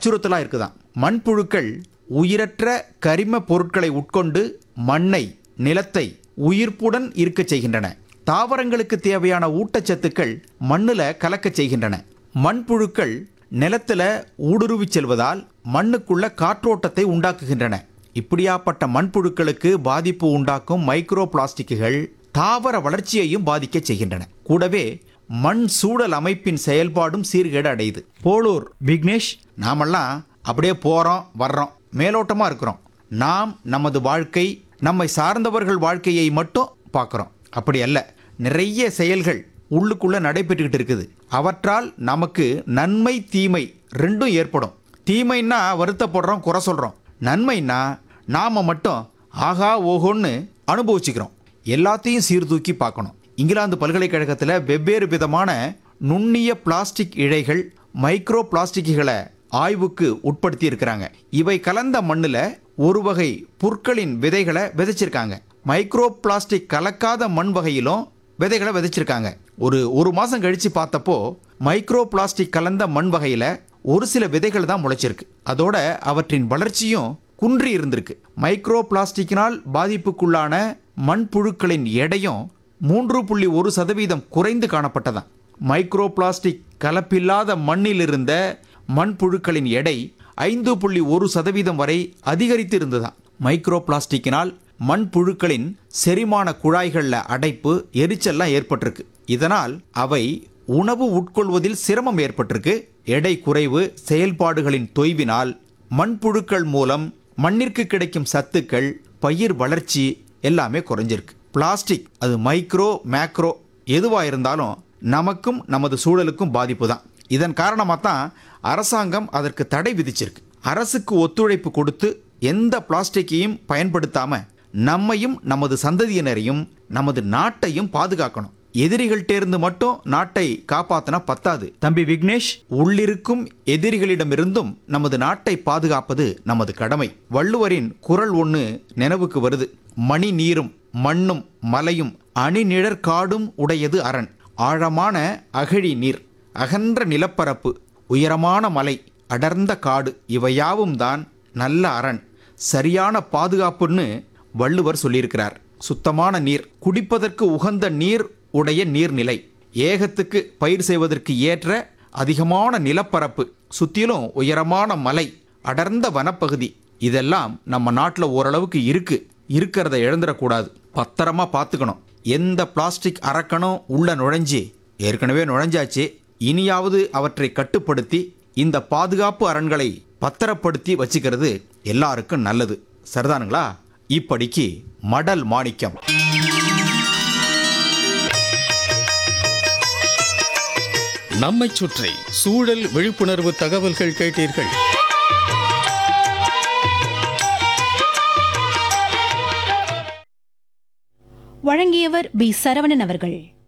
அச்சுறுத்தலா இருக்குதாம் மண்புழுக்கள் உயிரற்ற கரிம பொருட்களை உட்கொண்டு மண்ணை நிலத்தை உயிர்ப்புடன் இருக்கச் செய்கின்றன தாவரங்களுக்கு தேவையான ஊட்டச்சத்துக்கள் மண்ணுல கலக்கச் செய்கின்றன மண்புழுக்கள் நிலத்துல ஊடுருவிச் செல்வதால் மண்ணுக்குள்ள காற்றோட்டத்தை உண்டாக்குகின்றன இப்படியாப்பட்ட மண்புழுக்களுக்கு பாதிப்பு உண்டாக்கும் மைக்ரோ பிளாஸ்டிக்குகள் தாவர வளர்ச்சியையும் பாதிக்கச் செய்கின்றன கூடவே மண் சூழல் அமைப்பின் செயல்பாடும் சீர்கேடு அடையுது போலூர் விக்னேஷ் நாமெல்லாம் அப்படியே போறோம் வர்றோம் மேலோட்டமா இருக்கிறோம் நாம் நமது வாழ்க்கை நம்மை சார்ந்தவர்கள் வாழ்க்கையை மட்டும் பார்க்குறோம் அப்படி அல்ல நிறைய செயல்கள் உள்ளுக்குள்ள நடைபெற்றுக்கிட்டு இருக்குது அவற்றால் நமக்கு நன்மை தீமை ரெண்டும் ஏற்படும் தீமைன்னா வருத்தப்படுறோம் குறை சொல்றோம் நன்மைன்னா நாம மட்டும் ஆகா ஓஹோன்னு அனுபவிச்சுக்கிறோம் எல்லாத்தையும் சீர்தூக்கி பார்க்கணும் இங்கிலாந்து பல்கலைக்கழகத்தில் வெவ்வேறு விதமான நுண்ணிய பிளாஸ்டிக் இழைகள் மைக்ரோ பிளாஸ்டிக்குகளை ஆய்வுக்கு உட்படுத்தி இருக்கிறாங்க இவை கலந்த மண்ணில் ஒரு வகை புற்களின் விதைகளை விதைச்சிருக்காங்க மைக்ரோ பிளாஸ்டிக் கலக்காத மண் வகையிலும் விதைகளை விதைச்சிருக்காங்க ஒரு ஒரு மாதம் கழித்து பார்த்தப்போ மைக்ரோ பிளாஸ்டிக் கலந்த மண் வகையில் ஒரு சில விதைகள் தான் முளைச்சிருக்கு அதோட அவற்றின் வளர்ச்சியும் குன்றி இருந்திருக்கு மைக்ரோ பிளாஸ்டிக்கினால் பாதிப்புக்குள்ளான மண்புழுக்களின் எடையும் மூன்று புள்ளி ஒரு சதவீதம் குறைந்து காணப்பட்டதாம் மைக்ரோ பிளாஸ்டிக் கலப்பில்லாத மண்ணில் இருந்த மண்புழுக்களின் எடை ஐந்து புள்ளி ஒரு சதவீதம் வரை அதிகரித்து இருந்ததாம் மைக்ரோ பிளாஸ்டிக்கினால் மண்புழுக்களின் செரிமான குழாய்களில் அடைப்பு எரிச்சல்லாம் ஏற்பட்டிருக்கு இதனால் அவை உணவு உட்கொள்வதில் சிரமம் ஏற்பட்டிருக்கு எடை குறைவு செயல்பாடுகளின் தொய்வினால் மண்புழுக்கள் மூலம் மண்ணிற்கு கிடைக்கும் சத்துக்கள் பயிர் வளர்ச்சி எல்லாமே குறைஞ்சிருக்கு பிளாஸ்டிக் அது மைக்ரோ மேக்ரோ எதுவாக இருந்தாலும் நமக்கும் நமது சூழலுக்கும் பாதிப்பு தான் இதன் காரணமாக தான் அரசாங்கம் அதற்கு தடை விதிச்சிருக்கு அரசுக்கு ஒத்துழைப்பு கொடுத்து எந்த பிளாஸ்டிக்கையும் பயன்படுத்தாம நம்மையும் நமது சந்ததியினரையும் நமது நாட்டையும் பாதுகாக்கணும் எதிரிகள்கிட்டேருந்து மட்டும் நாட்டை காப்பாத்தினா பத்தாது தம்பி விக்னேஷ் உள்ளிருக்கும் எதிரிகளிடமிருந்தும் நமது நாட்டை பாதுகாப்பது நமது கடமை வள்ளுவரின் குரல் ஒன்று நினைவுக்கு வருது மணி நீரும் மண்ணும் மலையும் அணிநிழற் காடும் உடையது அரண் ஆழமான அகழி நீர் அகன்ற நிலப்பரப்பு உயரமான மலை அடர்ந்த காடு இவையாவும் தான் நல்ல அரண் சரியான பாதுகாப்புன்னு வள்ளுவர் சொல்லியிருக்கிறார் சுத்தமான நீர் குடிப்பதற்கு உகந்த நீர் உடைய நீர்நிலை ஏகத்துக்கு பயிர் செய்வதற்கு ஏற்ற அதிகமான நிலப்பரப்பு சுத்திலும் உயரமான மலை அடர்ந்த வனப்பகுதி இதெல்லாம் நம்ம நாட்டில் ஓரளவுக்கு இருக்கு இருக்கிறத இழந்துடக்கூடாது பத்திரமா பார்த்துக்கணும் எந்த பிளாஸ்டிக் அரக்கனும் உள்ள நுழைஞ்சு ஏற்கனவே நுழைஞ்சாச்சு இனியாவது அவற்றை கட்டுப்படுத்தி இந்த பாதுகாப்பு அரண்களை பத்திரப்படுத்தி வச்சுக்கிறது எல்லாருக்கும் நல்லது சரிதானுங்களா இப்படிக்கு மடல் மாணிக்கம் நம்மைச் சுற்றி சூழல் விழிப்புணர்வு தகவல்கள் கேட்டீர்கள் வழங்கியவர் பி சரவணன் அவர்கள்